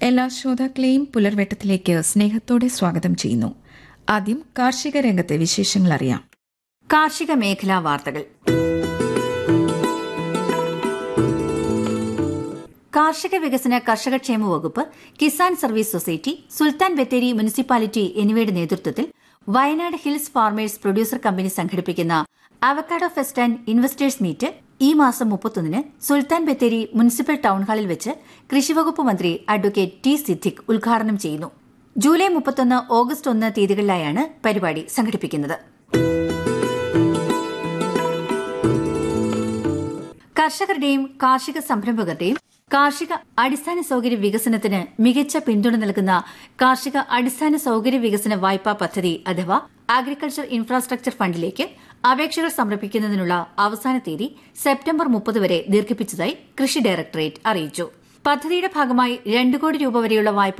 എല്ലാ ശ്രോതാക്കളെയും പുലർവെട്ടത്തിലേക്ക് സ്നേഹത്തോടെ സ്വാഗതം ചെയ്യുന്നു ആദ്യം കാർഷിക രംഗത്തെ വിശേഷങ്ങൾ അറിയാം കാർഷിക മേഖലാ വാർത്തകൾ കാർഷിക വികസന കർഷകക്ഷേമ വകുപ്പ് Kisan service society Sultan Bathery municipality എന്നിവയുടെ നേതൃത്വത്തിൽ Wayanad hills farmers producer company സംഘടിപ്പിക്കുന്ന avocado fest and investors meet ഈ മാസം മുപ്പത്തൊന്നിന് സുൽത്താൻ ബത്തേരി മുനിസിപ്പൽ ടൌൺ ഹാളിൽ വെച്ച് കൃഷിവകുപ്പ് മന്ത്രി അഡ്വക്കേറ്റ് ടി സിദ്ദിഖ് ഉദ്ഘാടനം ചെയ്യുന്നു ജൂലൈ മുപ്പത്തൊന്ന് ഓഗസ്റ്റ് ഒന്ന് തീയതികളിലായാണ് പരിപാടി സംഘടിപ്പിക്കുന്നത് കർഷകരുടെയും കാർഷിക സംരംഭകരുടെയും കാർഷിക അടിസ്ഥാന സൌകര്യ വികസനത്തിന് മികച്ച പിന്തുണ നൽകുന്ന കാർഷിക അടിസ്ഥാന സൌകര്യ വികസന വായ്പാ പദ്ധതി അഥവാ അഗ്രികൾച്ചർ ഇൻഫ്രാസ്ട്രക്ചർ ഫണ്ടിലേക്ക് അപേക്ഷകൾ സമർപ്പിക്കുന്നതിനുള്ള അവസാന തീയതി സെപ്റ്റംബർ മുപ്പത് വരെ ദീർഘിപ്പിച്ചതായി കൃഷി ഡയറക്ടറേറ്റ് അറിയിച്ചു പദ്ധതിയുടെ ഭാഗമായി രണ്ട് കോടി രൂപ വരെയുള്ള വായ്പ